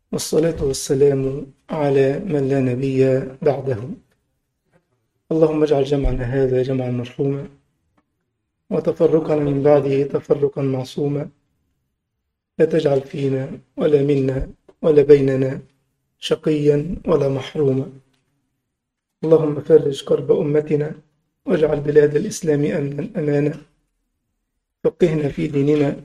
والصلاة والسلام على من لا نبي بعده اللهم اجعل جمعنا هذا جمعا مرحوما وتفرقنا من بعده تفرقا معصوما لا تجعل فينا ولا منا ولا بيننا شقيا ولا محروما اللهم فرج كرب أمتنا واجعل بلاد الإسلام أمنا أمانا فقهنا في ديننا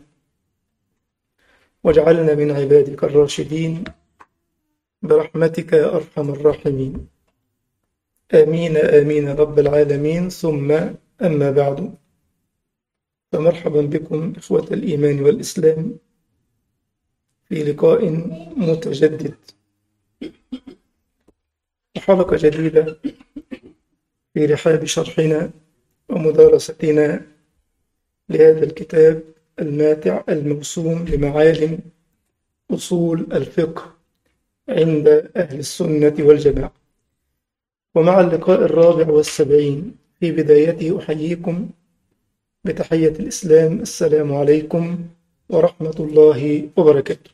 واجعلنا من عبادك الراشدين برحمتك يا أرحم الراحمين آمين آمين رب العالمين ثم أما بعد فمرحبا بكم إخوة الإيمان والإسلام في لقاء متجدد وحلقة جديدة في رحاب شرحنا ومدارستنا لهذا الكتاب الماتع الموسوم لمعالم أصول الفقه عند أهل السنة والجماعة ومع اللقاء الرابع والسبعين في بدايته أحييكم بتحية الإسلام السلام عليكم ورحمة الله وبركاته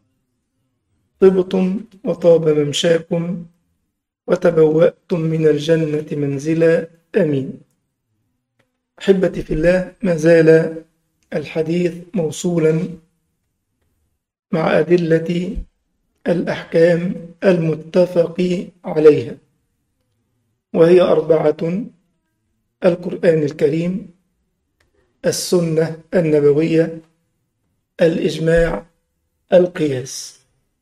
طبتم وطاب ممشاكم وتبوأتم من الجنة منزلا أمين أحبتي في الله ما زال الحديث موصولا مع أدلة الأحكام المتفق عليها وهي أربعة القرآن الكريم السنة النبوية الإجماع القياس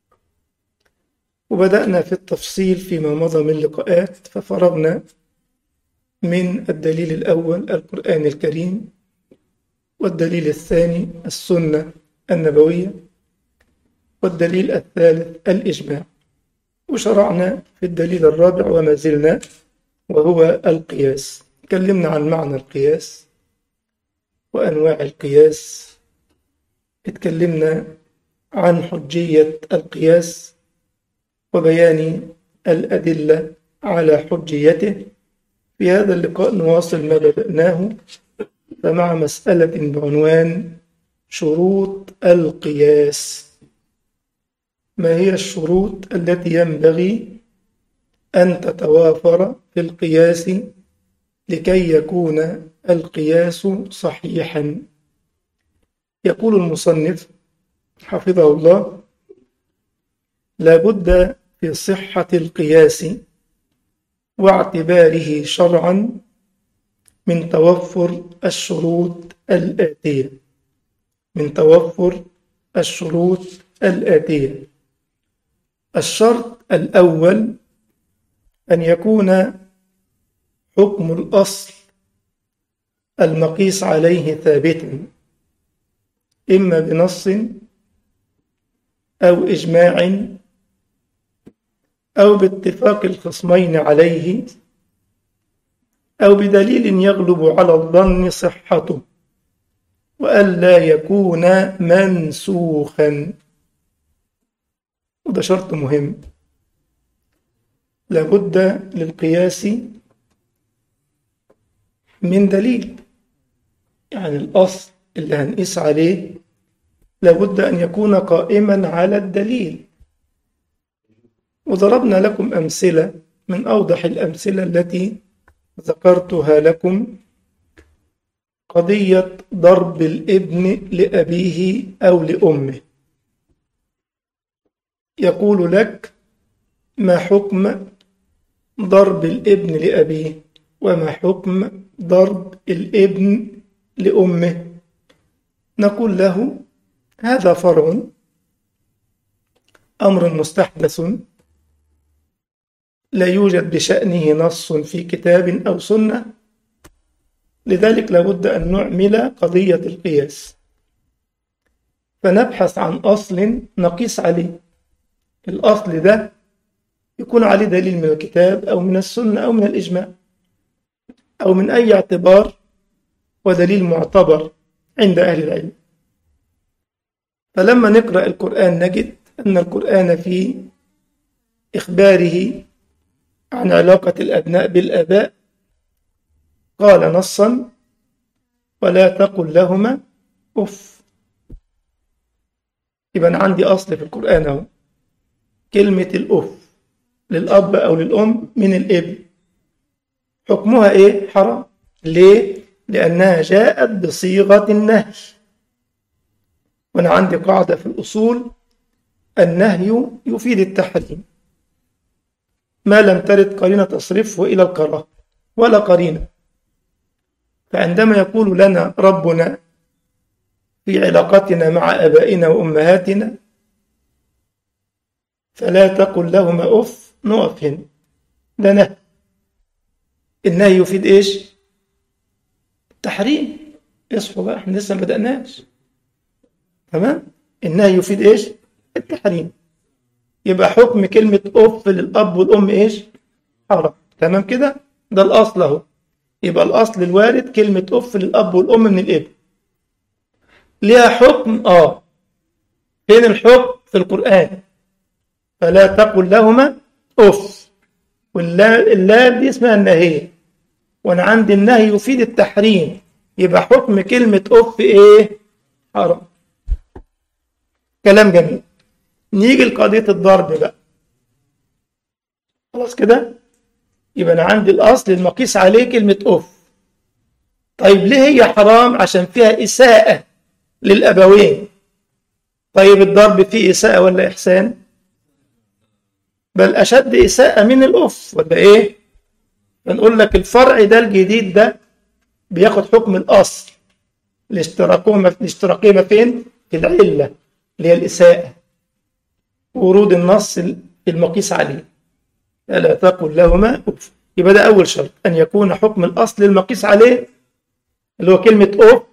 وبدأنا في التفصيل فيما مضى من لقاءات ففرغنا من الدليل الأول القرآن الكريم والدليل الثاني السنة النبوية والدليل الثالث الإجماع وشرعنا في الدليل الرابع وما زلنا وهو القياس تكلمنا عن معنى القياس وأنواع القياس اتكلمنا عن حجية القياس وبيان الأدلة على حجيته في هذا اللقاء نواصل ما بدأناه فمع مسألة بعنوان شروط القياس ما هي الشروط التي ينبغي أن تتوافر في القياس لكي يكون القياس صحيحا يقول المصنف حفظه الله لا بد في صحة القياس واعتباره شرعا من توفر الشروط الآتية من توفر الشروط الآتية الشرط الأول أن يكون حكم الأصل المقيس عليه ثابتا إما بنص أو إجماع أو باتفاق الخصمين عليه أو بدليل يغلب على الظن صحته وألا يكون منسوخا وده شرط مهم لابد للقياس من دليل يعني الأصل اللي هنقيس عليه لابد أن يكون قائما على الدليل وضربنا لكم أمثلة من أوضح الأمثلة التي ذكرتها لكم قضية ضرب الابن لأبيه أو لأمه يقول لك ما حكم ضرب الابن لأبيه وما حكم ضرب الابن لأمه نقول له هذا فرع أمر مستحدث لا يوجد بشأنه نص في كتاب أو سنة لذلك لابد أن نعمل قضية القياس فنبحث عن أصل نقيس عليه الأصل ده يكون عليه دليل من الكتاب أو من السنة أو من الإجماع أو من أي اعتبار ودليل معتبر عند أهل العلم فلما نقرأ القرآن نجد أن القرآن في إخباره عن علاقة الأبناء بالآباء قال نصا ولا تقل لهما أف يبقى أنا عندي أصل في القرآن أهو كلمة الأف للأب أو للأم من الابن حكمها إيه؟ حرام ليه؟ لأنها جاءت بصيغة النهي وأنا عندي قاعدة في الأصول النهي يفيد التحريم ما لم ترد قرينة تصرفه إلى الكراهة ولا قرينة فعندما يقول لنا ربنا في علاقتنا مع أبائنا وأمهاتنا فلا تقل لهما أف نقف هنا ده نهي النهي يفيد إيش؟ التحريم اصحوا بقى احنا لسه ما بدأناش تمام؟ النهي يفيد إيش؟ التحريم يبقى حكم كلمة أف للأب والأم إيش؟ حرام تمام كده؟ ده الأصل أهو يبقى الأصل الوارد كلمة أف للأب والأم من الابن ليها حكم آه فين الحكم؟ في القرآن فلا تقل لهما أف واللام دي اسمها النهي وأنا عندي النهي يفيد التحريم يبقى حكم كلمة أف إيه؟ حرام كلام جميل نيجي لقضية الضرب بقى خلاص كده يبقى أنا عندي الأصل المقيس عليه كلمة أف طيب ليه هي حرام عشان فيها إساءة للأبوين طيب الضرب فيه إساءة ولا إحسان بل أشد إساءة من الأف ولا إيه بنقول لك الفرع ده الجديد ده بياخد حكم الأصل الاشتراكهما الاشتراكهما فين في العلة اللي هي الإساءة ورود النص المقيس عليه ألا تقل لهما أف يبقى ده أول شرط أن يكون حكم الأصل المقيس عليه اللي هو كلمة أف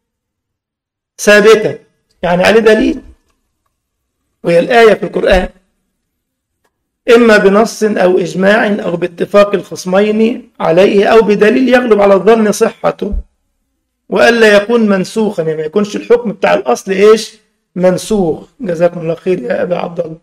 ثابتة يعني عليه دليل وهي الآية في القرآن إما بنص أو إجماع أو باتفاق الخصمين عليه أو بدليل يغلب على الظن صحته وألا يكون منسوخا يعني ما يكونش الحكم بتاع الأصل إيش منسوخ جزاكم الله خير يا أبا عبد الله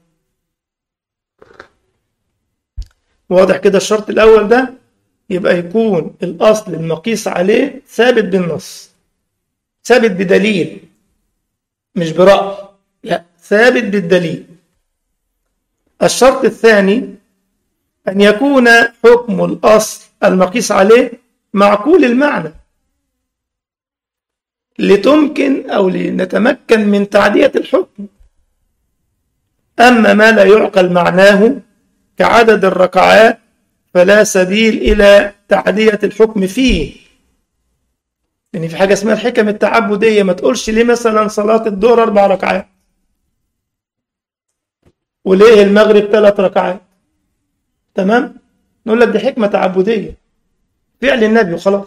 واضح كده الشرط الأول ده يبقى يكون الأصل المقيس عليه ثابت بالنص ثابت بدليل مش برأي لا ثابت بالدليل الشرط الثاني أن يكون حكم الأصل المقيس عليه معقول المعنى لتمكن أو لنتمكن من تعدية الحكم أما ما لا يعقل معناه كعدد الركعات فلا سبيل إلى تعدية الحكم فيه يعني في حاجة اسمها الحكم التعبدية ما تقولش ليه مثلا صلاة الظهر أربع ركعات وليه المغرب ثلاث ركعات تمام نقول لك دي حكمة تعبدية فعل النبي وخلاص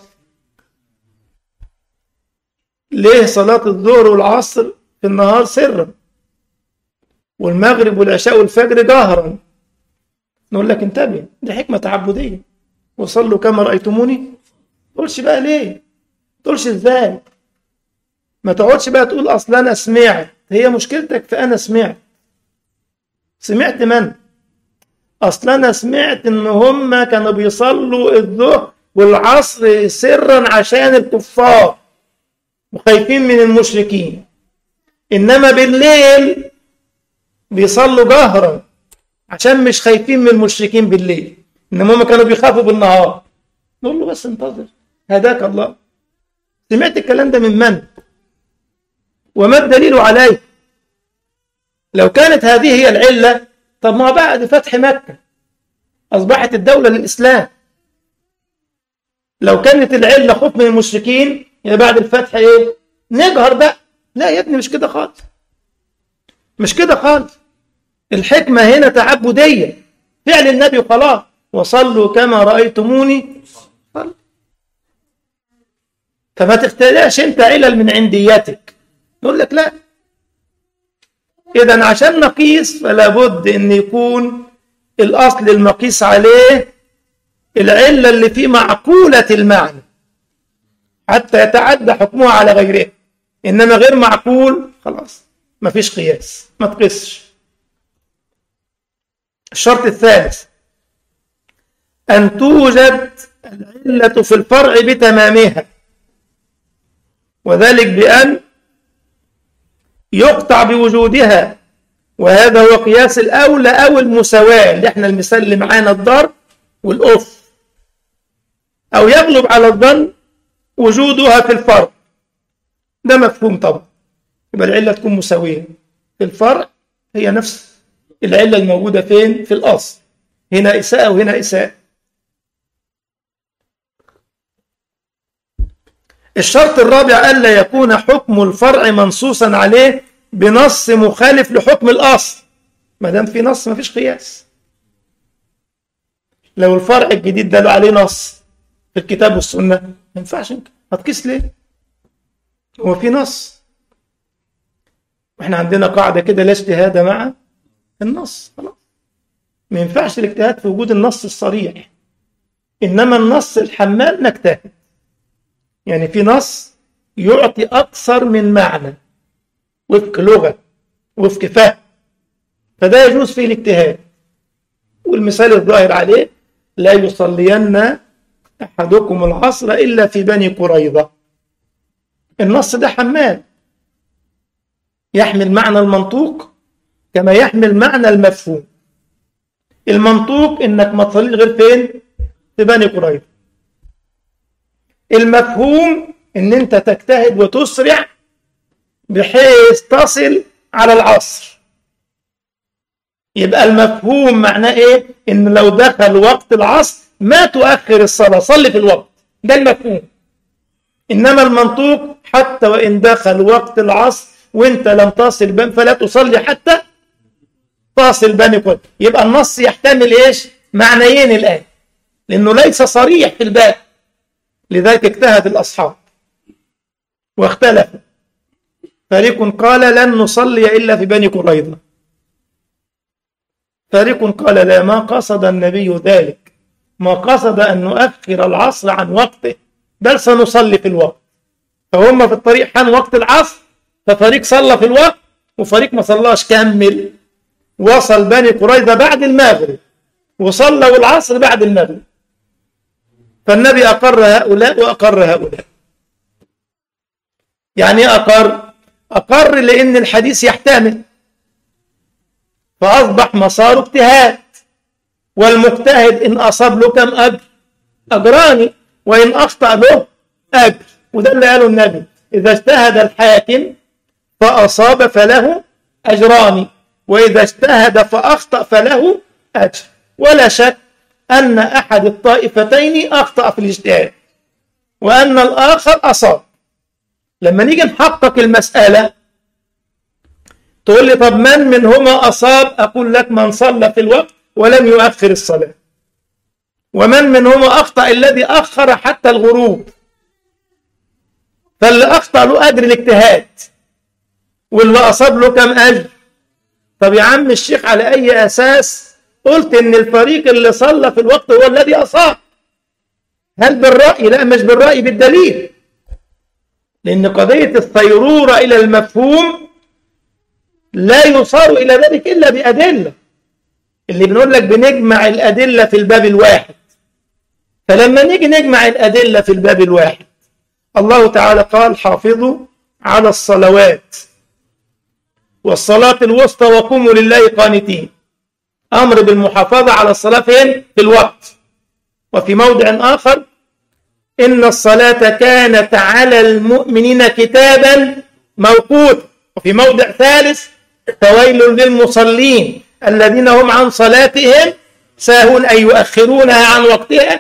ليه صلاة الظهر والعصر في النهار سرا والمغرب والعشاء والفجر جهرا نقول لك انتبه دي حكمة تعبدية وصلوا كما رأيتموني تقولش بقى ليه تقولش ازاي ما تقعدش بقى تقول اصل انا سمعت هي مشكلتك في انا سمعت سمعت من اصل انا سمعت ان هم كانوا بيصلوا الظهر والعصر سرا عشان الكفار وخايفين من المشركين انما بالليل بيصلوا جهرا عشان مش خايفين من المشركين بالليل انما هم كانوا بيخافوا بالنهار نقول له بس انتظر هداك الله سمعت الكلام ده من من وما الدليل عليه لو كانت هذه هي العلة طب ما بعد فتح مكة أصبحت الدولة للإسلام لو كانت العلة خوف من المشركين يبقى بعد الفتح إيه نجهر بقى لا يا ابني مش كده خالص مش كده خالص الحكمة هنا تعبدية فعل النبي خلاص وصلوا كما رأيتموني صلوا فما تخترعش انت علل من عندياتك نقول لك لا اذا عشان نقيس فلا بد ان يكون الاصل المقيس عليه العله اللي فيه معقوله المعنى حتى يتعدى حكمها على غيره انما غير معقول خلاص ما فيش قياس ما تقيسش الشرط الثالث ان توجد العله في الفرع بتمامها وذلك بأن يقطع بوجودها وهذا هو قياس الأولى أو المساواة اللي احنا المثال اللي معانا الضرب والأف أو يغلب على الظن وجودها في الفرع ده مفهوم طبعا يبقى العلة تكون مساوية في الفرع هي نفس العلة الموجودة فين في الأصل هنا إساءة وهنا إساءة الشرط الرابع ألا يكون حكم الفرع منصوصا عليه بنص مخالف لحكم الأصل ما دام في نص ما فيش قياس لو الفرع الجديد ده له عليه نص في الكتاب والسنة ما ينفعش هتقيس ليه؟ هو في نص واحنا عندنا قاعدة كده لا اجتهاد مع النص خلاص ما ينفعش الاجتهاد في وجود النص الصريح إنما النص الحمال نجتهد يعني في نص يعطي أكثر من معنى وفق لغة وفق فهم فده يجوز فيه الاجتهاد والمثال الظاهر عليه لا يصلين أحدكم العصر إلا في بني قريظة النص ده حمال يحمل معنى المنطوق كما يحمل معنى المفهوم المنطوق انك ما تصليش غير فين في بني قريظة المفهوم ان انت تجتهد وتسرع بحيث تصل على العصر يبقى المفهوم معناه ايه ان لو دخل وقت العصر ما تؤخر الصلاة صلي في الوقت ده المفهوم انما المنطوق حتى وان دخل وقت العصر وانت لم تصل بن فلا تصلي حتى تصل بني قريظة يبقى النص يحتمل ايش معنيين الان لانه ليس صريح في الباب لذلك اجتهد الاصحاب واختلفوا فريق قال لن نصلي الا في بني قريظه فريق قال لا ما قصد النبي ذلك ما قصد ان نؤخر العصر عن وقته بل سنصلي في الوقت فهم في الطريق حان وقت العصر ففريق صلى في الوقت وفريق ما صلاش كمل وصل بني قريظه بعد المغرب وصلوا العصر بعد المغرب فالنبي أقر هؤلاء وأقر هؤلاء يعني ايه أقر أقر لأن الحديث يحتمل فأصبح مساره اجتهاد والمجتهد إن أصاب له كم أجر أجران وإن أخطأ له أجر وده اللي قاله النبي إذا اجتهد الحاكم فأصاب فله أجران وإذا اجتهد فأخطأ فله أجر ولا شك أن أحد الطائفتين أخطأ في الاجتهاد وأن الآخر أصاب لما نيجي نحقق المسألة تقول لي طب من منهما أصاب أقول لك من صلى في الوقت ولم يؤخر الصلاة ومن منهما أخطأ الذي أخر حتى الغروب فاللي أخطأ له أجر الاجتهاد واللي أصاب له كم أجر طب يا عم الشيخ على أي أساس قلت ان الفريق اللي صلى في الوقت هو الذي اصاب هل بالرأي لا مش بالرأي بالدليل لان قضية الصيرورة الى المفهوم لا يصار الى ذلك الا بأدلة اللي بنقول لك بنجمع الأدلة في الباب الواحد فلما نيجي نجمع الأدلة في الباب الواحد الله تعالى قال حافظوا على الصلوات والصلاة الوسطى وقوموا لله قانتين أمر بالمحافظة على الصلاة فين؟ في الوقت وفي موضع آخر إن الصلاة كانت على المؤمنين كتابا موقوتا وفي موضع ثالث فويل للمصلين الذين هم عن صلاتهم ساهون أي يؤخرونها عن وقتها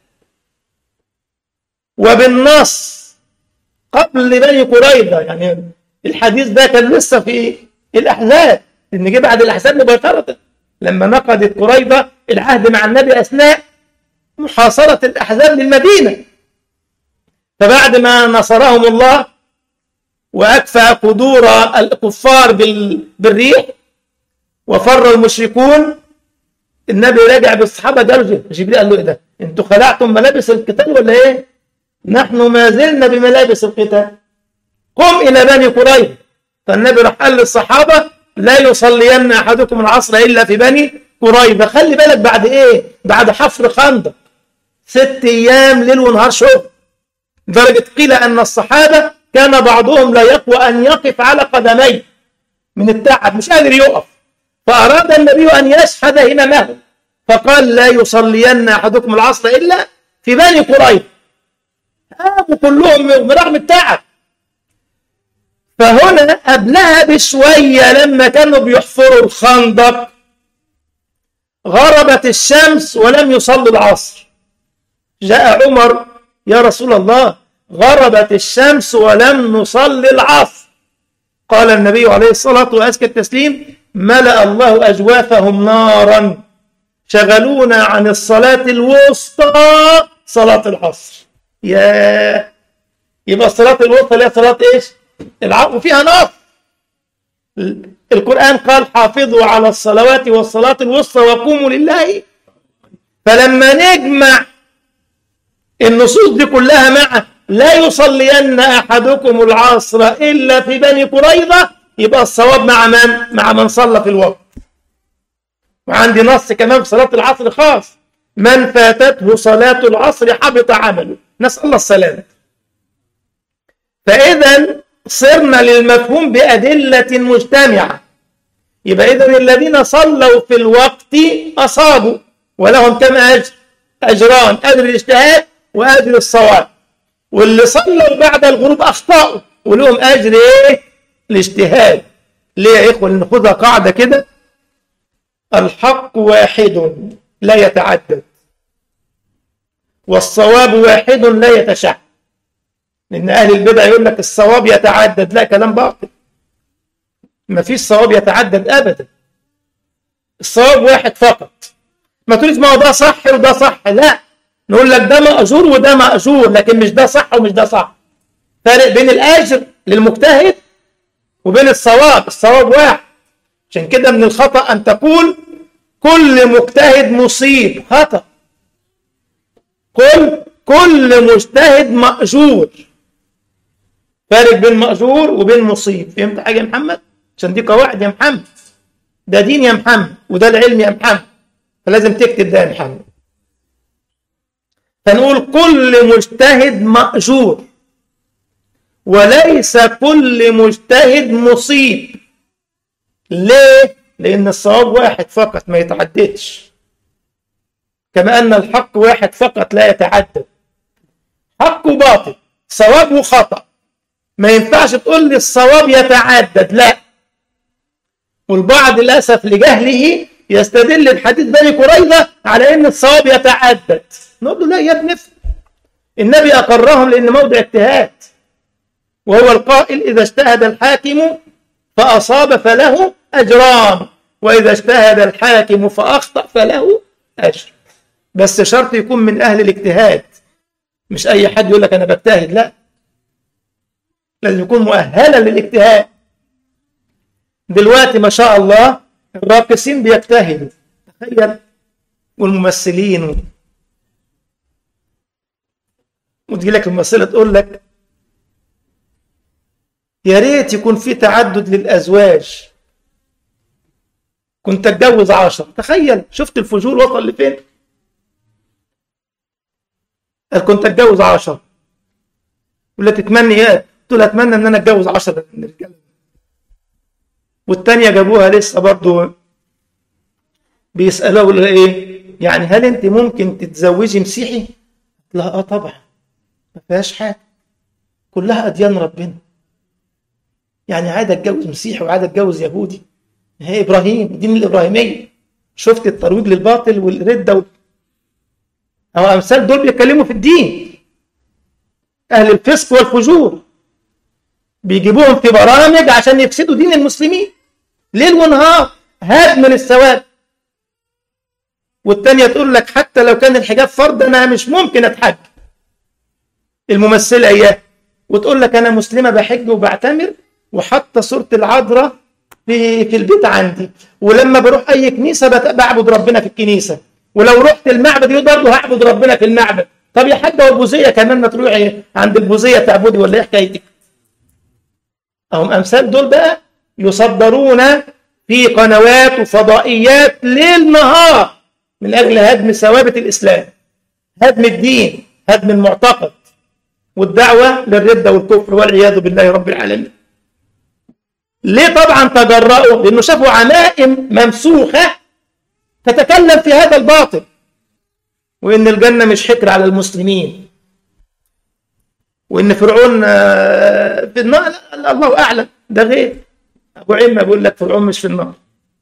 وبالنص قبل بني قريظة يعني الحديث ده كان لسه في الأحزاب إن جه بعد الأحزاب مباشرة لما نقضت قريظة العهد مع النبي أثناء محاصرة الأحزاب للمدينة فبعد ما نصرهم الله وأكفى قدور الكفار بالريح وفر المشركون النبي رجع بالصحابة قالوا جبريل قال له إيه ده أنتوا خلعتم ملابس القتال ولا إيه نحن ما زلنا بملابس القتال قم إلى بني قريظة فالنبي راح قال للصحابة لا يصلين أحدكم العصر إلا في بني قريظة خلي بالك بعد إيه بعد حفر خندق ست أيام ليل ونهار شغل درجة قيل أن الصحابة كان بعضهم لا يقوى أن يقف على قدميه من التعب مش قادر يقف فأراد النبي أن يشحذ هممه فقال لا يصلين أحدكم العصر إلا في بني قريظة قاموا كلهم برغم التعب فهنا قبلها بشوية لما كانوا بيحفروا الخندق غربت الشمس ولم يصلوا العصر جاء عمر يا رسول الله غربت الشمس ولم نصلي العصر قال النبي عليه الصلاة وأزكى التسليم ملأ الله أجوافهم نارا شغلونا عن الصلاة الوسطى صلاة العصر يا يبقى الصلاة الوسطى اللي هي صلاة ايش؟ العصر وفيها نار القرآن قال حافظوا على الصلوات والصلاة الوسطى وقوموا لله فلما نجمع النصوص دي كلها مع لا يصلين أحدكم العصر إلا في بني قريظة يبقى الصواب مع من؟ مع من صلى في الوقت وعندي نص كمان في صلاة العصر خاص من فاتته صلاة العصر حبط عمله نسأل الله السلامة فإذا صرنا للمفهوم بأدلة مجتمعة يبقى إذا الذين صلوا في الوقت أصابوا ولهم كم أجر أجران أجر الاجتهاد وأجر الصواب واللي صلوا بعد الغروب أخطأوا ولهم أجر إيه؟ الاجتهاد ليه يا إخوة ناخدها قاعدة كده الحق واحد لا يتعدد والصواب واحد لا يتشعب لأن أهل البدع يقول لك الصواب يتعدد لا كلام باطل ما فيش صواب يتعدد أبدا الصواب واحد فقط ما تقولش ما هو ده صح وده صح لا نقول لك ده مأجور وده مأجور لكن مش ده صح ومش ده صح فرق بين الأجر للمجتهد وبين الصواب الصواب واحد عشان كده من الخطأ أن تقول كل مجتهد مصيب خطأ كل كل مجتهد مأجور فارق بين مأجور وبين مصيب فهمت حاجة يا محمد عشان دي قواعد يا محمد ده دين يا محمد وده العلم يا محمد فلازم تكتب ده يا محمد فنقول كل مجتهد مأجور وليس كل مجتهد مصيب ليه؟ لأن الصواب واحد فقط ما يتعددش كما أن الحق واحد فقط لا يتعدد حق وباطل صواب وخطأ ما ينفعش تقول لي الصواب يتعدد لا والبعض للأسف لجهله يستدل بحديث بني قريظة على أن الصواب يتعدد نقول له لا يا ابن النبي أقرهم لأن موضع اجتهاد وهو القائل إذا اجتهد الحاكم فأصاب فله أجران وإذا اجتهد الحاكم فأخطأ فله أجر بس شرط يكون من أهل الاجتهاد مش أي حد يقول لك أنا بجتهد لا لازم يكون مؤهلا للاجتهاد دلوقتي ما شاء الله الراقصين بيجتهدوا تخيل والممثلين و... وتجي لك الممثلة تقول لك يا ريت يكون في تعدد للأزواج كنت اتجوز عشر تخيل شفت الفجور وصل لفين قال كنت اتجوز عشر ولا تتمني ايه قلت له اتمنى ان انا اتجوز عشرة من الرجاله والتانية جابوها لسه برضو بيسألوها ايه يعني هل انت ممكن تتزوجي مسيحي لا اه طبعا ما فيهاش حاجه كلها اديان ربنا يعني عادة اتجوز مسيحي وعادة اتجوز يهودي هي ابراهيم الدين الابراهيميه شفت الترويج للباطل والرده وال... او امثال دول بيتكلموا في الدين اهل الفسق والفجور بيجيبوهم في برامج عشان يفسدوا دين المسلمين ليل ونهار هدم للسواد والتانية تقول لك حتى لو كان الحجاب فرض انا مش ممكن اتحج الممثلة اياه وتقول لك انا مسلمة بحج وبعتمر وحاطه صورة العذراء في في البيت عندي ولما بروح اي كنيسة بعبد ربنا في الكنيسة ولو رحت المعبد يقول برضه هعبد ربنا في المعبد طب يا حاجة والبوذية كمان ما تروحي عند البوذية تعبدي ولا ايه حكايتك؟ هم امثال دول بقى يصدرون في قنوات وفضائيات ليل نهار من اجل هدم ثوابت الاسلام هدم الدين هدم المعتقد والدعوه للرده والكفر والعياذ بالله رب العالمين ليه طبعا تجرأوا لأنه شافوا عمائم ممسوخة تتكلم في هذا الباطل وإن الجنة مش حكر على المسلمين وإن فرعون في النار لا الله أعلم ده غير أبو عمة بيقول لك فرعون مش في النار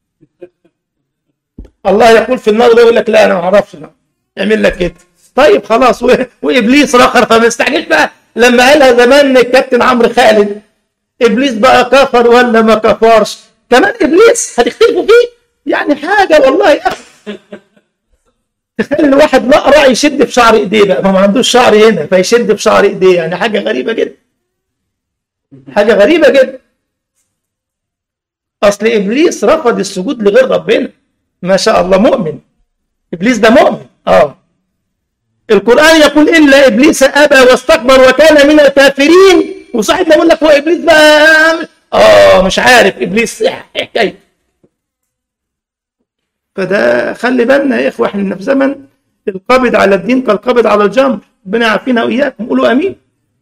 الله يقول في النار يقول لك لا أنا ما أعرفش يعمل لك كده طيب خلاص و... وإبليس رخر فما استعجلش بقى لما قالها زمان الكابتن عمرو خالد ابليس بقى كفر ولا ما كفرش كمان ابليس هتختلفوا فيه يعني حاجه والله يا اخي تخيل الواحد نقرع يشد في شعر ايديه بقى ما, ما عندوش شعر هنا فيشد في شعر ايديه يعني حاجه غريبه جدا حاجه غريبه جدا اصل ابليس رفض السجود لغير ربنا ما شاء الله مؤمن ابليس ده مؤمن اه القران يقول الا ابليس ابى واستكبر وكان من الكافرين وصاحبنا يقول لك هو ابليس بقى اه مش عارف ابليس ايه حكايته فده خلي بالنا يا اخوه احنا في زمن القبض على الدين كالقبض على الجمر ربنا يعافينا واياكم قولوا امين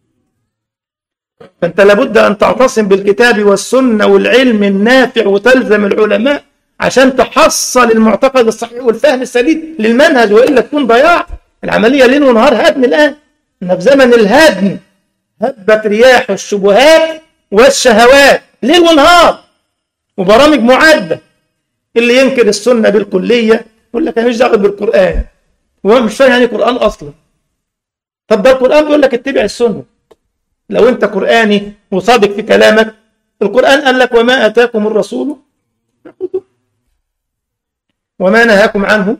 فانت لابد ان تعتصم بالكتاب والسنه والعلم النافع وتلزم العلماء عشان تحصل المعتقد الصحيح والفهم السديد للمنهج والا تكون ضياع العمليه ليل ونهار هدم الان احنا في زمن الهدم هبت رياح الشبهات والشهوات ليل ونهار وبرامج معدة اللي ينكر السنة بالكلية يقول لك أنا مش داخل بالقرآن وهو مش فاهم يعني قرآن أصلا طب ده القرآن بيقول لك اتبع السنة لو أنت قرآني وصادق في كلامك القرآن قال لك وما آتاكم الرسول فخذوه وما نهاكم عنه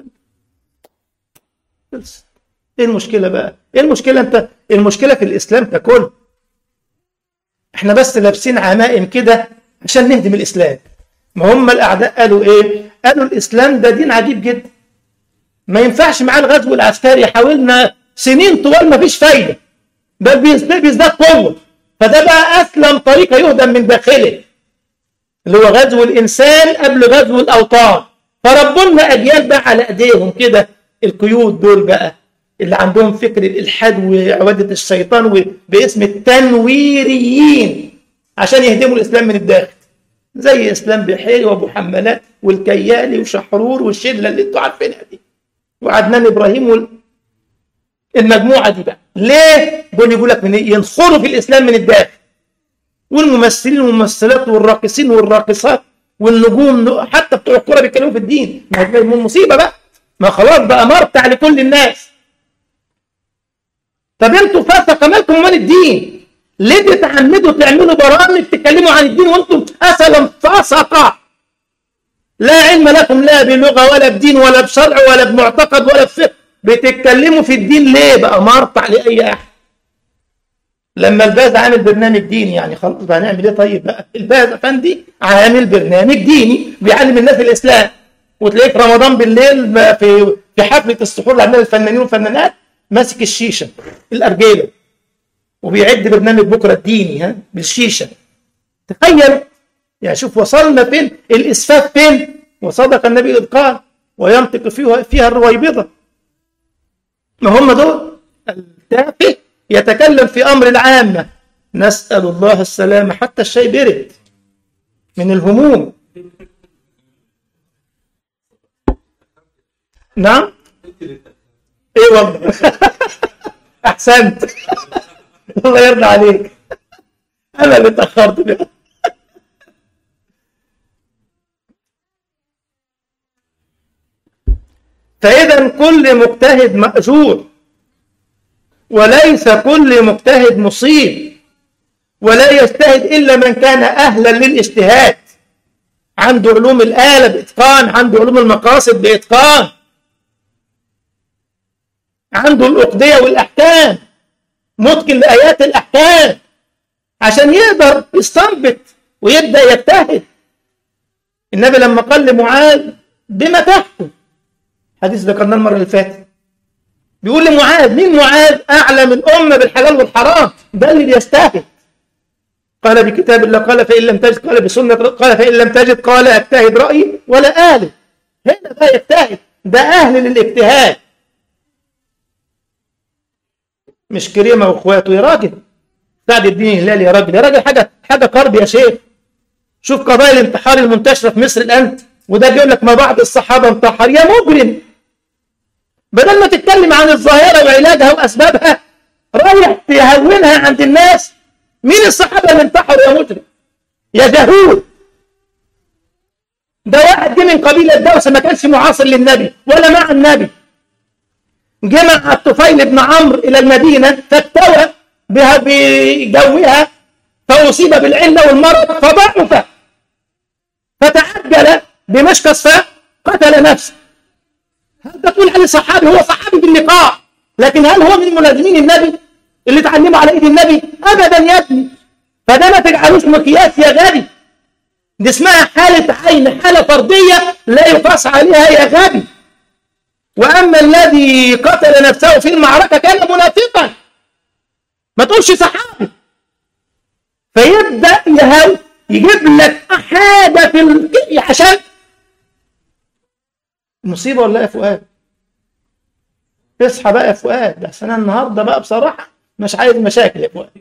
ايه المشكلة بقى؟ ايه المشكلة انت المشكلة في الاسلام ككل احنا بس لابسين عمائم كده عشان نهدم الاسلام ما هم الاعداء قالوا ايه؟ قالوا الاسلام ده دين عجيب جدا ما ينفعش معاه الغزو العسكري حاولنا سنين طوال ما فيش فايدة بل بيزداد قوة فده بقى اسلم طريقة يهدم من داخله اللي هو غزو الانسان قبل غزو الاوطان فربنا اجيال بقى على ايديهم كده القيود دول بقى اللي عندهم فكر الالحاد وعباده الشيطان باسم التنويريين عشان يهدموا الاسلام من الداخل زي اسلام بحيري وابو حمالات والكيالي وشحرور والشله اللي انتوا عارفينها دي وعدنان ابراهيم وال... المجموعه دي بقى ليه؟ دول يقول لك من ينخروا في الاسلام من الداخل والممثلين والممثلات والراقصين والراقصات والنجوم حتى بتوع الكوره بيتكلموا في الدين ما هي مصيبه بقى ما خلاص بقى مرتع لكل الناس طب انتوا فاسقه مالكم ومال الدين ليه بتعمدوا تعملوا برامج تتكلموا عن الدين وانتم اصلا فاسقه لا علم لكم لا بلغه ولا بدين ولا بشرع ولا بمعتقد ولا بفقه بتتكلموا في الدين ليه بقى مرتع لاي احد لما الباز عامل برنامج ديني يعني خلاص بقى هنعمل ايه طيب بقى الباز افندي عامل برنامج ديني بيعلم الناس الاسلام وتلاقيه في رمضان بالليل في في حفله السحور اللي عندنا الفنانين والفنانات ماسك الشيشه الارجيله وبيعد برنامج بكره الديني ها بالشيشه تخيل يعني شوف وصلنا فين الاسفاف فين وصدق النبي اذ قال وينطق فيها فيها الرويبضه ما هم دول التافه يتكلم في امر العامه نسال الله السلامه حتى الشيء برد من الهموم نعم ايه والله احسنت الله يرضى عليك انا اللي اتاخرت بقى فاذا كل مجتهد ماجور وليس كل مجتهد مصيب ولا يجتهد الا من كان اهلا للاجتهاد عنده علوم الاله باتقان عنده علوم المقاصد باتقان عنده الأقضية والأحكام متقن لآيات الأحكام عشان يقدر يستنبط ويبدأ يجتهد النبي لما قال لمعاذ بما تحكم حديث ذكرناه المرة اللي فاتت بيقول لمعاذ مين معاذ أعلم الأمة بالحلال والحرام ده اللي بيجتهد قال بكتاب الله قال فإن لم تجد قال بسنة قال فإن لم تجد قال أجتهد رأيي ولا آله هنا بقى يجتهد ده أهل للاجتهاد مش كريمه واخواته يا راجل سعد الدين الهلالي يا راجل يا راجل حاجه حاجه قرب يا شيخ شوف قضايا الانتحار المنتشرة في مصر الآن وده بيقول لك ما بعض الصحابة انتحر يا مجرم بدل ما تتكلم عن الظاهرة وعلاجها وأسبابها رايح تهونها عند الناس مين الصحابة اللي انتحروا يا مجرم يا جهول ده واحد جه من قبيلة دوس ما كانش معاصر للنبي ولا مع النبي جمع الطفيل بن عمرو إلى المدينة فاكتوى بها بجوها فأصيب بالعلة والمرض فضعف فتعجل بمشكس فقتل نفسه هل تقول عليه صحابي هو صحابي باللقاء لكن هل هو من ملازمين النبي اللي اتعلموا على ايد النبي ابدا يا ابني فده ما تجعلوش مقياس يا غبي دي اسمها حالة عين حالة فردية لا يقاس عليها يا غبي وأما الذي قتل نفسه في المعركة كان منافقا ما تقولش صحابي فيبدأ يهو يجيب لك حاجة في ال... عشان مصيبة ولا يا فؤاد اصحى بقى يا فؤاد بس أنا النهاردة بقى بصراحة مش عايز مشاكل يا فؤاد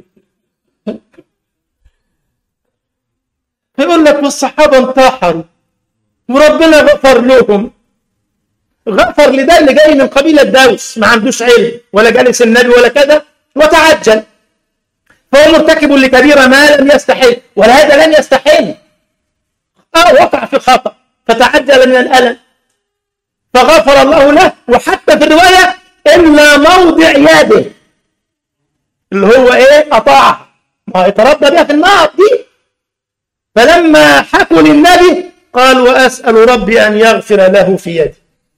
يقول لك والصحابة انتحروا وربنا غفر لهم غفر لده اللي جاي من قبيلة دوس ما عندوش علم ولا جالس النبي ولا كذا وتعجل فهو مرتكب لكبيرة ما لم يستحل وهذا لن يستحل اه وقع في خطأ فتعجل من الألم فغفر الله له وحتى في الرواية إلا موضع يده اللي هو إيه أطاعه ما يتردى بها في النار دي فلما حكوا للنبي قال وأسأل ربي أن يغفر له في يدي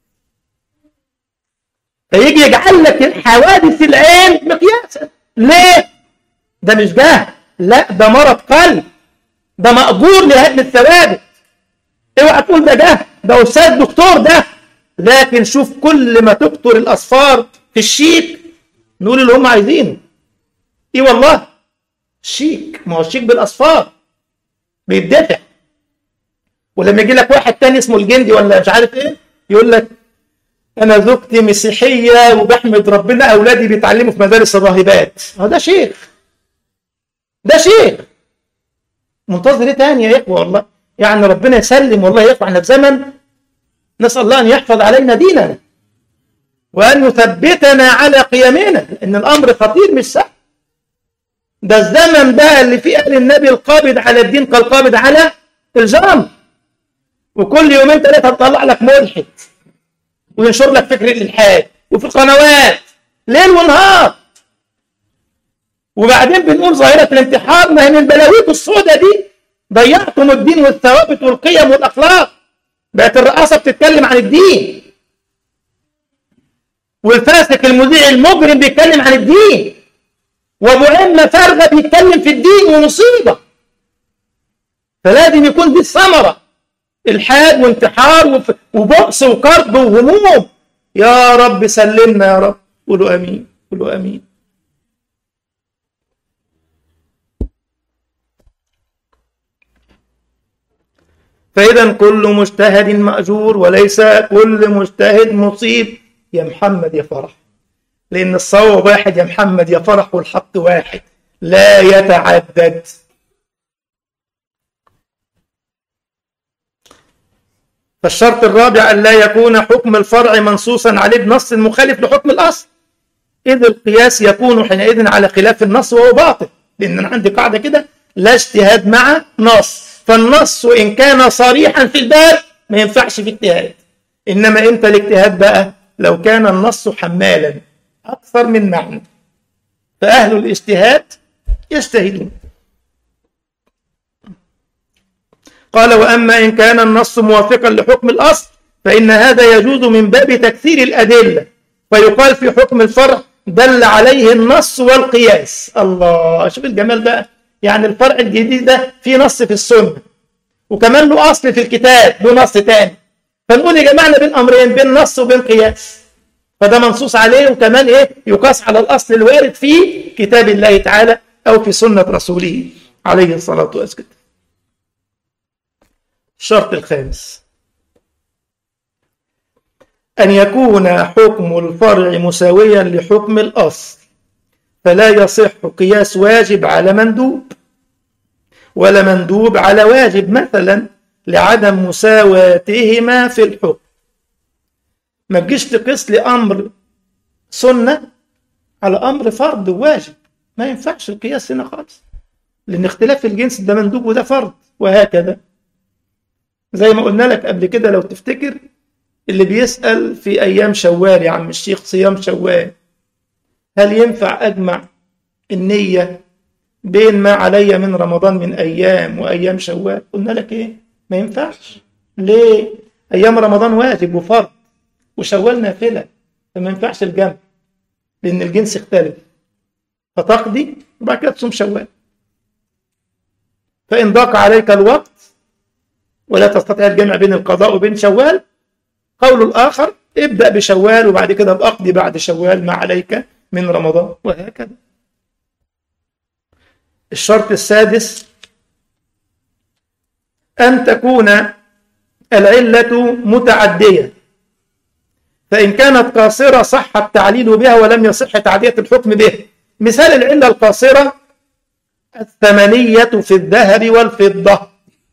فيجي يجعل لك حوادث العين مقياسا ليه؟ ده مش جهل لا ده مرض قلب ده مأجور لهدم الثوابت اوعى تقول ده جهل ده أستاذ دكتور ده لكن شوف كل ما تكتر الأصفار في الشيك نقول اللي هم عايزينه ايه والله شيك ما هو الشيك بالأصفار بيدفع ولما يجي لك واحد تاني اسمه الجندي ولا مش عارف ايه يقول لك انا زوجتي مسيحيه وبحمد ربنا اولادي بيتعلموا في مدارس الراهبات هو ده شيخ ده شيخ منتظر ايه تاني يا اخوه والله يعني ربنا يسلم والله يا اخوه احنا في زمن نسال الله ان يحفظ علينا ديننا وان يثبتنا على قيمنا ان الامر خطير مش سهل ده الزمن بقى اللي فيه قال النبي القابض على الدين كالقابض على الجرم وكل يومين ثلاثه تطلع لك ملحد وينشر لك فكر الالحاد وفي القنوات ليل ونهار وبعدين بنقول ظاهره الانتحار ما هي من بلاويكم السوداء دي ضيعتم الدين والثوابت والقيم والاخلاق بقت الرئاسه بتتكلم عن الدين والفاسق المذيع المجرم بيتكلم عن الدين وابو عمه فارغه بيتكلم في الدين ومصيبه فلازم يكون دي الثمره الحاد وانتحار وبؤس وكرب وهموم يا رب سلمنا يا رب قولوا امين قولوا امين فاذا كل مجتهد ماجور وليس كل مجتهد مصيب يا محمد يا فرح لان الصواب واحد يا محمد يا فرح والحق واحد لا يتعدد فالشرط الرابع أن لا يكون حكم الفرع منصوصا عليه بنص مخالف لحكم الأصل إذ القياس يكون حينئذ على خلاف النص وهو باطل لأن أنا عندي قاعدة كده لا اجتهاد مع نص فالنص إن كان صريحا في الباب ما ينفعش في اجتهاد إنما إمتى الاجتهاد بقى لو كان النص حمالا أكثر من معنى فأهل الاجتهاد يجتهدون قال وأما إن كان النص موافقا لحكم الأصل فإن هذا يجوز من باب تكثير الأدلة فيقال في حكم الفرع دل عليه النص والقياس الله شوف الجمال بقى يعني الفرع الجديد ده في نص في السنة وكمان له أصل في الكتاب له نص تاني فنقول يا جماعة بين أمرين بين نص وبين قياس فده منصوص عليه وكمان إيه يقاس على الأصل الوارد في كتاب الله تعالى أو في سنة رسوله عليه الصلاة والسلام الشرط الخامس أن يكون حكم الفرع مساويا لحكم الأصل فلا يصح قياس واجب على مندوب ولا مندوب على واجب مثلا لعدم مساواتهما في الحكم ما تجيش تقيس لي امر سنه على امر فرض وواجب ما ينفعش القياس هنا خالص لان اختلاف الجنس ده مندوب وده فرض وهكذا زي ما قلنا لك قبل كده لو تفتكر اللي بيسأل في أيام شوال يا عم الشيخ صيام شوال هل ينفع أجمع النية بين ما علي من رمضان من أيام وأيام شوال قلنا لك إيه ما ينفعش ليه أيام رمضان واجب وفرض وشوال نافلة فما ينفعش الجمع لأن الجنس اختلف فتقضي وبعد كده تصوم شوال فإن ضاق عليك الوقت ولا تستطيع الجمع بين القضاء وبين شوال قول الآخر ابدأ بشوال وبعد كده بأقضي بعد شوال ما عليك من رمضان وهكذا الشرط السادس أن تكون العلة متعدية فإن كانت قاصرة صح التعليل بها ولم يصح تعدية الحكم به مثال العلة القاصرة الثمنية في الذهب والفضة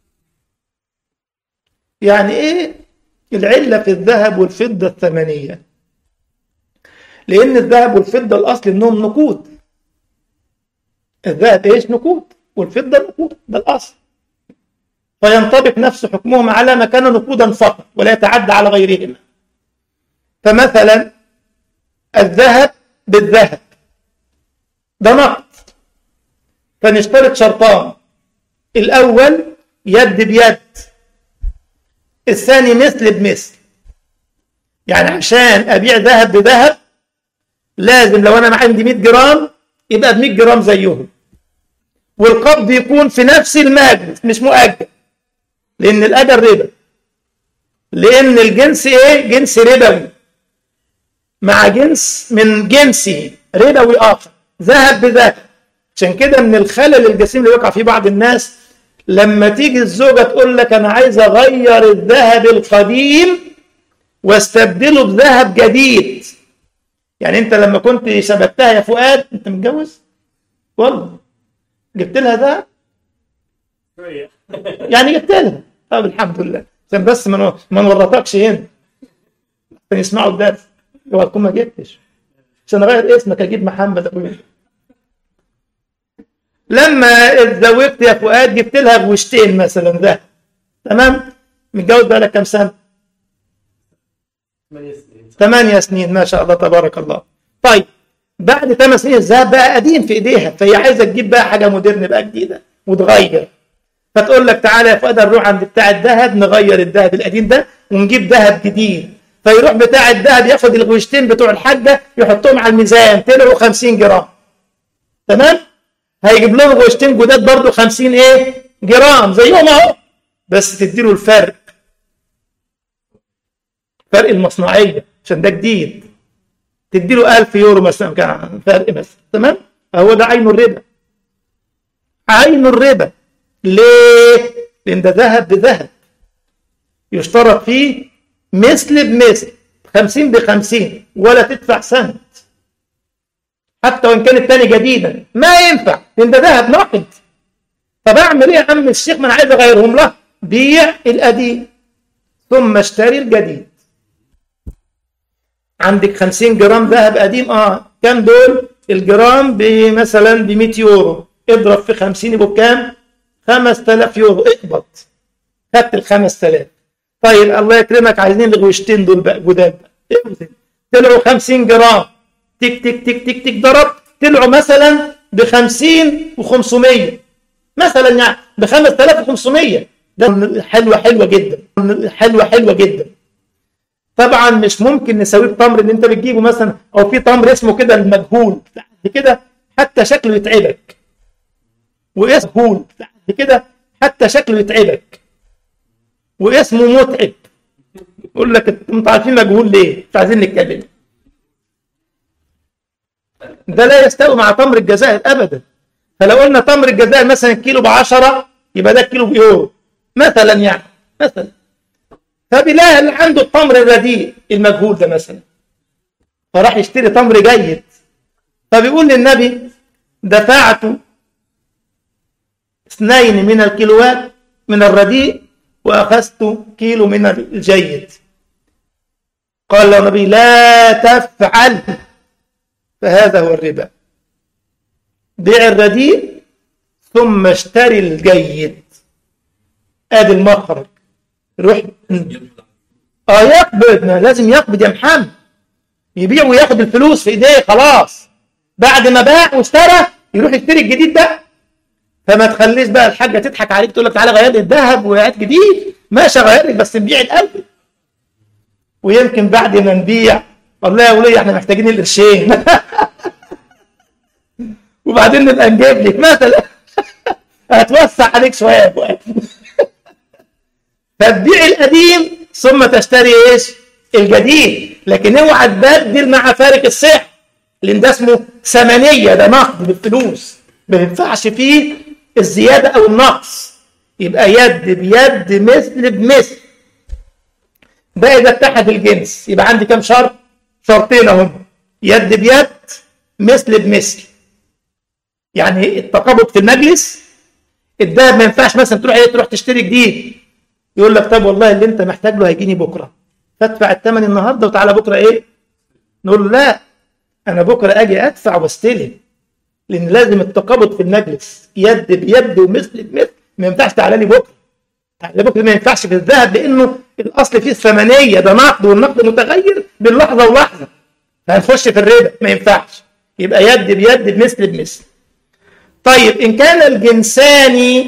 يعني إيه العلة في الذهب والفضة الثمنية لأن الذهب والفضة الأصل إنهم نقود الذهب إيش نقود والفضة نقود ده الأصل فينطبق نفس حكمهم على ما كان نقودا فقط ولا يتعدى على غيرهما فمثلا الذهب بالذهب ده نقد فنشترط شرطان الأول يد بيد الثاني مثل بمثل يعني عشان أبيع ذهب بذهب لازم لو أنا عندي 100 جرام يبقى ب 100 جرام زيهم والقبض يكون في نفس المجلس مش مؤجل لأن الأجل ربا لأن الجنس إيه؟ جنس ربوي مع جنس من جنسه ربوي آخر ذهب بذهب عشان كده من الخلل الجسيم اللي يقع فيه بعض الناس لما تيجي الزوجة تقول لك أنا عايز أغير الذهب القديم واستبدله بذهب جديد يعني أنت لما كنت شبكتها يا فؤاد أنت متجوز؟ والله جبت لها ذهب؟ يعني جبت لها طب الحمد لله عشان بس ما ما نورطكش هنا عشان يسمعوا الدرس اوعى تكون ما جبتش عشان اغير اسمك اجيب محمد ابويا لما اتزوجت يا فؤاد جبت لها بوشتين مثلا ذهب تمام متجوز بقى لك كام سنه؟ ثمانية سنين ما شاء الله تبارك الله طيب بعد ثمان سنين الذهب بقى قديم في ايديها فهي عايزه تجيب بقى حاجه مودرن بقى جديده وتغير فتقول لك تعالى يا فؤاد نروح عند بتاع الذهب نغير الذهب القديم ده ونجيب ذهب جديد فيروح بتاع الذهب ياخد الغوشتين بتوع الحاجه يحطهم على الميزان طلعوا 50 جرام تمام هيجيب لهم غوشتين جداد برضو 50 ايه جرام زيهم اهو بس تديله الفرق فرق المصنعيه عشان ده جديد تديله 1000 يورو مثلا كان فرق مثلا تمام هو ده عين الربا عين الربا ليه؟ لأن ده ذهب بذهب يشترط فيه مثل بمثل خمسين بخمسين ولا تدفع سنت حتى وإن كان التاني جديدا ما ينفع لأن ده ذهب ناقد طب أعمل إيه يا عم الشيخ ما أنا عايز أغيرهم له بيع القديم ثم اشتري الجديد عندك 50 جرام ذهب قديم اه كام دول الجرام مثلا ب 100 يورو اضرب في 50 يبقوا بكام 5000 يورو اقبض خدت ال 5000 طيب الله يكرمك عايزين الغوشتين دول بقى جداد اوزن طلعوا 50 جرام تك تك تك تك تك ضرب طلعوا مثلا ب 50 و500 مثلا يعني ب 5500 ده حلوه حلوه جدا حلوه حلوه جدا طبعا مش ممكن نسويه بتمر اللي انت بتجيبه مثلا او في تمر اسمه كده المجهول كده حتى شكله يتعبك واسمه مجهول كده حتى شكله يتعبك واسمه متعب يقول لك انتوا عارفين مجهول ليه مش عايزين نتكلم ده لا يستوي مع تمر الجزائر ابدا فلو قلنا تمر الجزائر مثلا الكيلو ب 10 يبقى ده الكيلو بيورو مثلا يعني مثلا فبالله اللي عنده التمر الرديء المجهول ده مثلا فراح يشتري تمر جيد فبيقول للنبي دفعت اثنين من الكيلوات من الرديء وأخذت كيلو من الجيد قال له النبي لا تفعل فهذا هو الربا بيع الرديء ثم اشتري الجيد ادي المخرج روح اه يقبض ما لازم يقبض يا محمد يبيع وياخد الفلوس في ايديه خلاص بعد ما باع واشترى يروح يشتري الجديد ده فما تخليش بقى الحاجه تضحك عليك تقول لك تعالى غير لي الذهب وهات جديد ماشي اغير لك بس نبيع الاول ويمكن بعد ما نبيع والله يا وليه احنا محتاجين القرشين وبعدين نبقى نجيب لك مثلا هتوسع عليك شويه يا ابو فتبيع القديم ثم تشتري ايش؟ الجديد لكن اوعى تبدل مع فارق السعر لان ده اسمه ثمنيه ده نقد بالفلوس ما ينفعش فيه الزياده او النقص يبقى يد بيد مثل بمثل ده اذا اتحد الجنس يبقى عندي كام شرط؟ شرطين اهم يد بيد مثل بمثل يعني التقابض في المجلس الدهب ما ينفعش مثلا تروح ايه تروح تشتري جديد يقول لك طب والله اللي انت محتاج له هيجيني بكره فادفع الثمن النهارده وتعالى بكره ايه نقول له لا انا بكره اجي ادفع واستلم لان لازم التقابض في المجلس يد بيد ومثل بمثل ما ينفعش تعالى لي بكره تعالى بكره ما ينفعش في الذهب لانه الاصل فيه الثمنيه ده نقد والنقد متغير باللحظه ولحظه فهنخش في الربا ما ينفعش يبقى يد بيد بمثل بمثل طيب ان كان الجنسان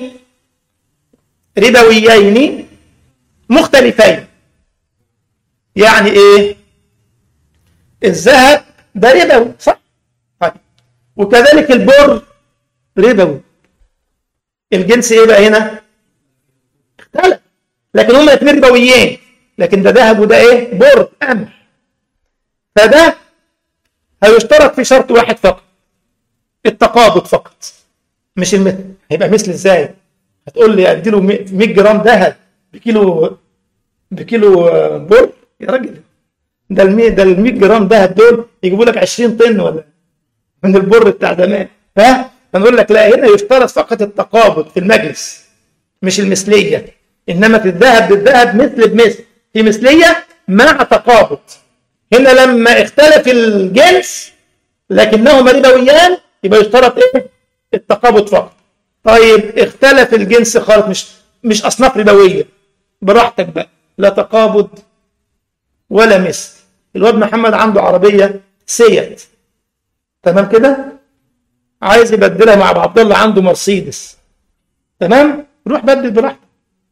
ربويين مختلفين يعني ايه الذهب ده ربوي صح طيب وكذلك البر ربوي الجنس ايه بقى هنا اختلف لكن هما الاثنين ربويين لكن ده ذهب وده ايه بر قمح فده هيشترط في شرط واحد فقط التقابض فقط مش المثل هيبقى مثل ازاي هتقول لي اديله 100 جرام ذهب بكيلو بكيلو بر يا راجل ده ال 100 ده ال 100 جرام ذهب دول يجيبوا لك 20 طن ولا من البر بتاع زمان ها فنقول لك لا هنا يشترط فقط التقابض في المجلس مش المثليه انما في الذهب بالذهب مثل بمثل في مثليه مع تقابض هنا لما اختلف الجنس لكنهما ربويان يبقى يشترط ايه التقابض فقط طيب اختلف الجنس خالص مش مش اصناف ربويه براحتك بقى لا تقابض ولا مثل الواد محمد عنده عربيه سيت تمام كده عايز يبدلها مع عبد الله عنده مرسيدس تمام روح بدل براحتك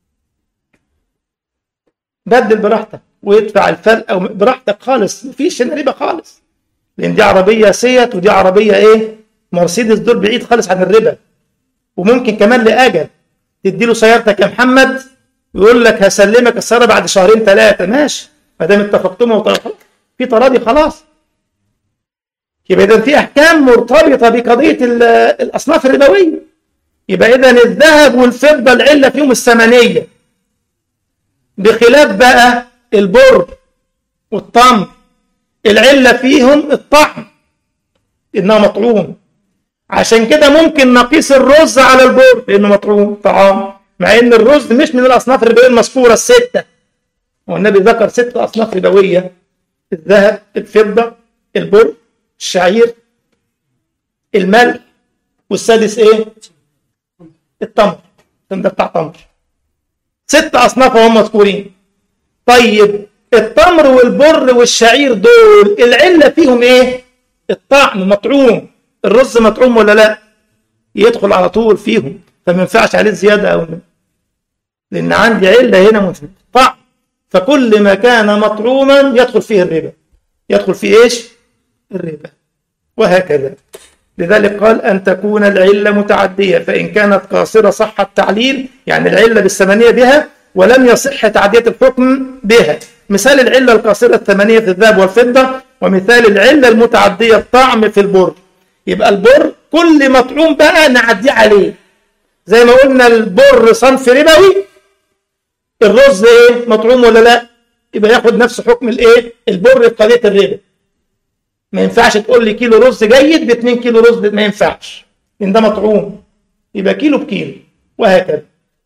بدل براحتك ويدفع الفرق او براحتك خالص مفيش هنا ربا خالص لان دي عربيه سيت ودي عربيه ايه مرسيدس دول بعيد خالص عن الربا وممكن كمان لاجل تدي له سيارتك يا محمد ويقول لك هسلمك السياره بعد شهرين ثلاثه ماشي ما دام اتفقتم وطلع في تراضي خلاص يبقى اذا في احكام مرتبطه بقضيه الاصناف الربويه يبقى اذا الذهب والفضه العله فيهم الثمنيه بخلاف بقى البر والتمر العله فيهم الطعم انها مطعوم عشان كده ممكن نقيس الرز على البر لانه مطعوم طعام مع ان الرز مش من الاصناف الربويه المذكوره السته والنبي ذكر ست اصناف ربويه الذهب الفضه البر الشعير الملح والسادس ايه التمر ده بتاع تمر ست اصناف هم مذكورين طيب التمر والبر والشعير دول العله فيهم ايه الطعم مطعوم الرز مطعوم ولا لا يدخل على طول فيهم فما ينفعش عليه زياده او لان عندي عله هنا مثل طعم فكل ما كان مطعوما يدخل فيه الربا يدخل فيه ايش الربا وهكذا لذلك قال أن تكون العلة متعدية فإن كانت قاصرة صح التعليل يعني العلة بالثمانية بها ولم يصح تعدية الحكم بها مثال العلة القاصرة الثمانية في الذهب والفضة ومثال العلة المتعدية الطعم في البر يبقى البر كل مطعوم بقى نعديه عليه زي ما قلنا البر صنف ربوي الرز ايه مطعوم ولا لا يبقى ياخد نفس حكم الايه البر في قضيه الربا ما ينفعش تقول لي كيلو رز جيد ب 2 كيلو رز ما ينفعش لان ده مطعوم يبقى كيلو بكيلو وهكذا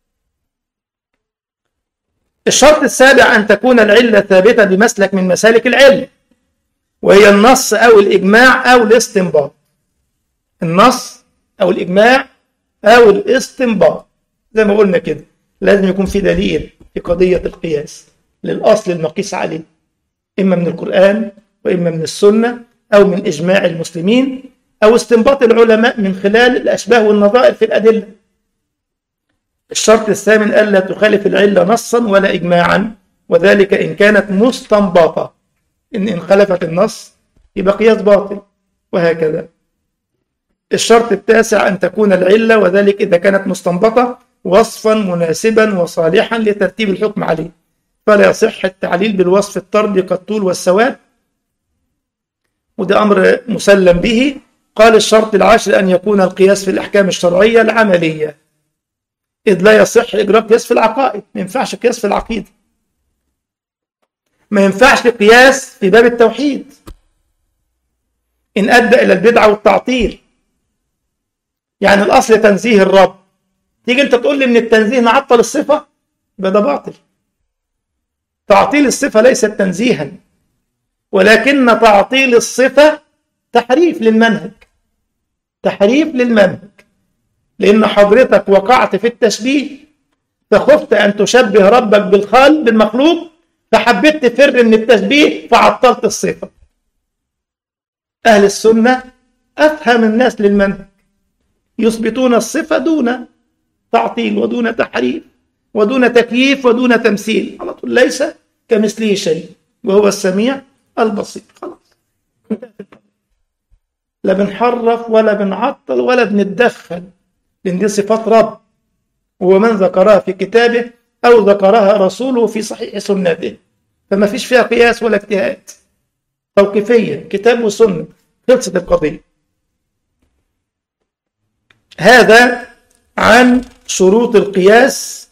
الشرط السابع أن تكون العلة ثابتة بمسلك من مسالك العلم وهي النص أو الإجماع أو الاستنباط النص أو الإجماع أو الاستنباط زي ما قلنا كده لازم يكون في دليل في قضية القياس للأصل المقيس عليه إما من القرآن وإما من السنة أو من إجماع المسلمين أو استنباط العلماء من خلال الأشباه والنظائر في الأدلة الشرط الثامن ألا تخالف العلة نصا ولا إجماعا وذلك إن كانت مستنبطة إن إن خالفت النص يبقى قياس باطل وهكذا الشرط التاسع أن تكون العلة وذلك إذا كانت مستنبطة وصفا مناسبا وصالحا لترتيب الحكم عليه فلا يصح التعليل بالوصف الطردي كالطول والسواد وده أمر مسلم به قال الشرط العاشر أن يكون القياس في الأحكام الشرعية العملية إذ لا يصح إجراء قياس في العقائد ما ينفعش قياس في العقيدة ما ينفعش قياس في باب التوحيد إن أدى إلى البدعة والتعطيل يعني الأصل تنزيه الرب تيجي أنت تقول لي إن التنزيه نعطل الصفة يبقى ده باطل تعطيل الصفة ليست تنزيها ولكن تعطيل الصفة تحريف للمنهج تحريف للمنهج لأن حضرتك وقعت في التشبيه فخفت أن تشبه ربك بالخالق بالمخلوق فحبيت تفر من التشبيه فعطلت الصفة أهل السنة أفهم الناس للمنهج يثبتون الصفة دون تعطيل ودون تحريف ودون تكييف ودون تمثيل على طول ليس كمثله شيء وهو السميع البصير خلاص لا بنحرف ولا بنعطل ولا بنتدخل لأن دي صفات رب هو من ذكرها في كتابه أو ذكرها رسوله في صحيح سنته فما فيش فيها قياس ولا اجتهاد توقيفية كتاب وسنة خلصت القضية هذا عن شروط القياس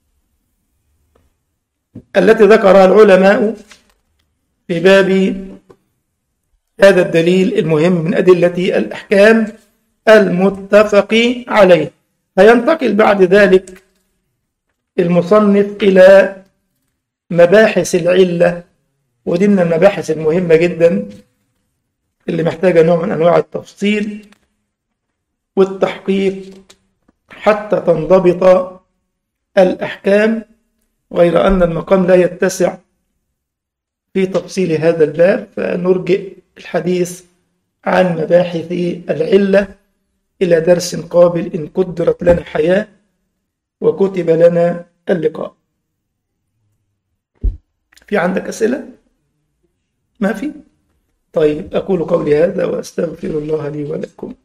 التي ذكرها العلماء في باب هذا الدليل المهم من أدلة الأحكام المتفق عليه فينتقل بعد ذلك المصنف إلى مباحث العلة ودي من المباحث المهمة جدا اللي محتاجة نوع من أنواع التفصيل والتحقيق حتى تنضبط الأحكام غير أن المقام لا يتسع في تفصيل هذا الباب فنرجئ الحديث عن مباحث العلة إلى درس قابل إن قدرت لنا حياة وكتب لنا اللقاء في عندك أسئلة؟ ما في؟ طيب أقول قولي هذا وأستغفر الله لي ولكم